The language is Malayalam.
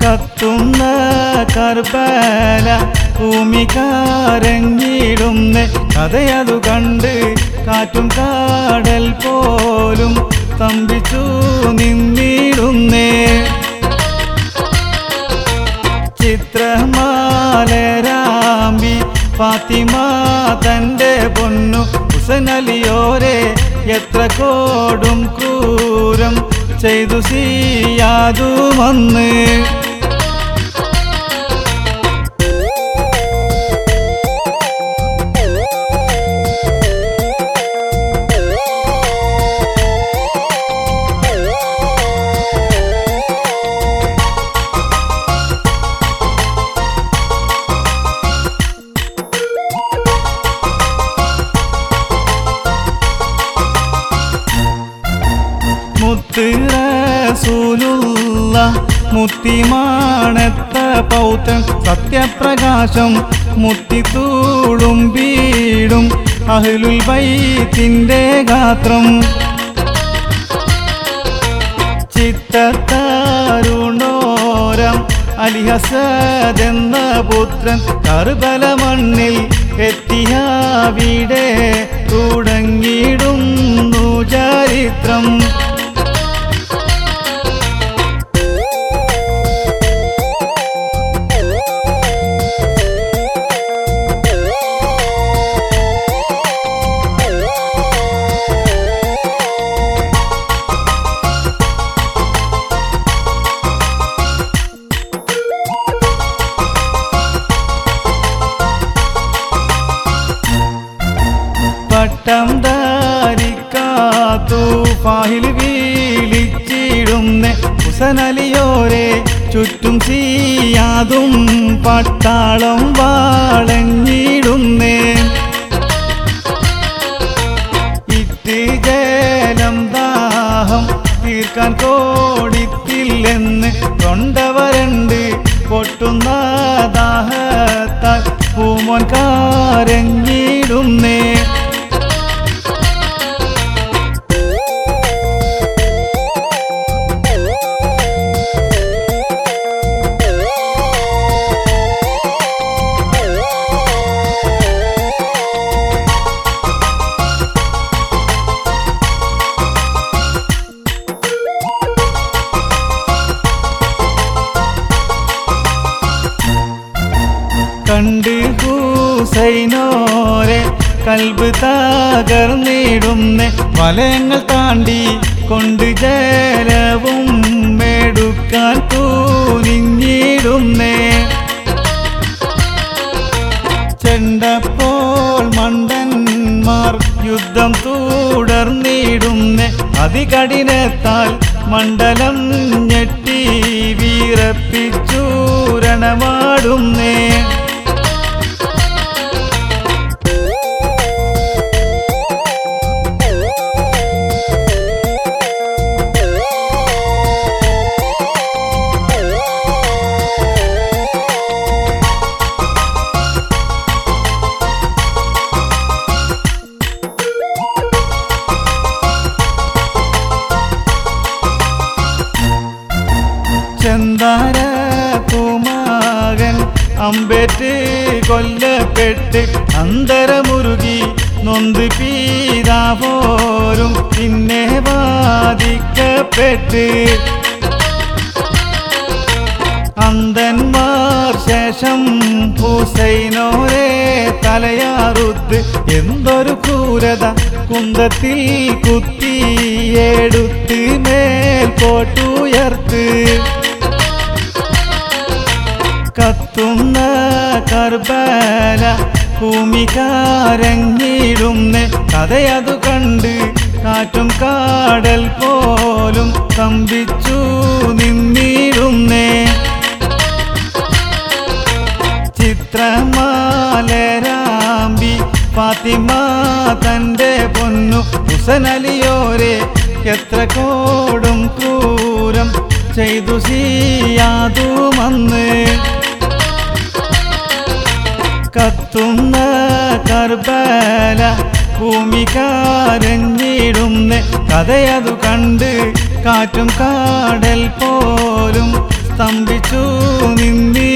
കത്തുന്ന കർബല ഭൂമി കാരങ്ങിടുന്ന കഥയതു കണ്ട് കാറ്റും കാടൽ പോലും തമ്പിച്ചു നിന്നിടുന്നേ ചിത്രമാലരാമ്പി ഫാത്തിമ തൻ്റെ പൊന്നു ഹുസനലിയോരെ എത്ര കോടും ക്രൂരം ചെയ്തു സിയാതു വന്ന് മുത്ത് റസൂലുള്ള മുത്തിമാണത്ത പൗത്രൻ സത്യപ്രകാശം മുത്തിത്തൂളും വീടും അഹ്ലുൽ ബൈത്തിൻ്റെ ഗാത്രം ചിത്തത്താരുണോരം അലിഹസദെന്ന പുത്രൻ കറുതല മണ്ണിൽ എത്തിയാവിടെ തുടങ്ങിയിടുന്നു ചരിത്രം പട്ടം ധാരിക്കാത്തു ഫാഹിൽ വീളിച്ചിടുന്ന ഹുസനലിയോരെ ചുറ്റും ചെയ്യാതും പട്ടാളം വാളഞ്ഞിടുന്നേ ഇറ്റ് ജലം ദാഹം തീർക്കാൻ കോടിത്തില്ലെന്ന് തൊണ്ടവരണ്ട് പൊട്ടുന്ന ദാഹത്താൽ പൂമോൻ കാരഞ്ഞിടുന്നേ കണ്ട് ഹൂസൈനോരെ കൽബ് തകർന്നിടുന്ന വലയങ്ങൾ താണ്ടി കൊണ്ട് ജലവും മെടുക്കാൻ തൂനിഞ്ഞിടുന്നേ ചെണ്ടപ്പോൾ മണ്ടന്മാർ യുദ്ധം തുടർന്നിടുന്ന അതികഠിനത്താൽ മണ്ഡലം ഞെട്ടി വീറപ്പിച്ചൂരണമാടുന്നേ ചെന്താര കുമാകൻ അമ്പേറ്റ് കൊല്ലപ്പെട്ട് അന്തരമുരുകി നൊന്ത് പീതാപോരും പിന്നെ ബാധിക്കപ്പെട്ട് അന്തന്മാർ ശേഷം ഹുസൈനോരെ തലയാറുത്ത് എന്തൊരു ക്രൂരത കുന്തത്തിൽ കുത്തിയെടുത്ത് മേൽപോട്ടുയർത്ത് കത്തുന്ന കർബല ഭൂമി കാരങ്ങിടുന്ന കഥയതു കണ്ട് കാറ്റും കാടൽ പോലും തമ്പിച്ചു നിന്നിടുന്നേ ചിത്രമാലരാമ്പി ഫാത്തിമ തൻ്റെ പൊന്നു ഹുസനലിയോരെ എത്ര കോടും ക്രൂരം ചെയ്തു സിയാതുമന്ന് കത്തുന്ന കർബല ഭൂമി കാരഞ്ഞിടുന്ന കഥയതു കണ്ട് കാറ്റും കാടൽ പോലും സ്തംഭിച്ചു നിന്നി